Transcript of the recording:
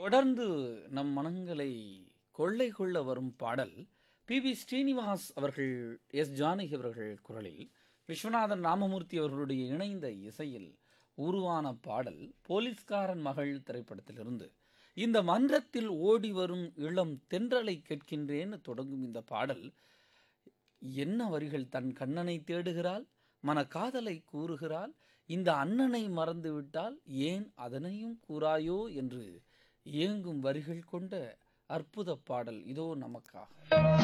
தொடர்ந்து நம் மனங்களை கொள்ளை கொள்ள வரும் பாடல் பி வி ஸ்ரீனிவாஸ் அவர்கள் எஸ் ஜானகி அவர்கள் குரலில் விஸ்வநாதன் ராமமூர்த்தி அவர்களுடைய இணைந்த இசையில் உருவான பாடல் போலீஸ்காரன் மகள் திரைப்படத்திலிருந்து இந்த மன்றத்தில் ஓடி வரும் இளம் தென்றலை கேட்கின்றேன்னு தொடங்கும் இந்த பாடல் என்ன வரிகள் தன் கண்ணனை தேடுகிறாள் மன காதலை கூறுகிறாள் இந்த அண்ணனை மறந்துவிட்டால் ஏன் அதனையும் கூறாயோ என்று ஏங்கும் வரிகள் கொண்ட அற்புத பாடல் இதோ நமக்காக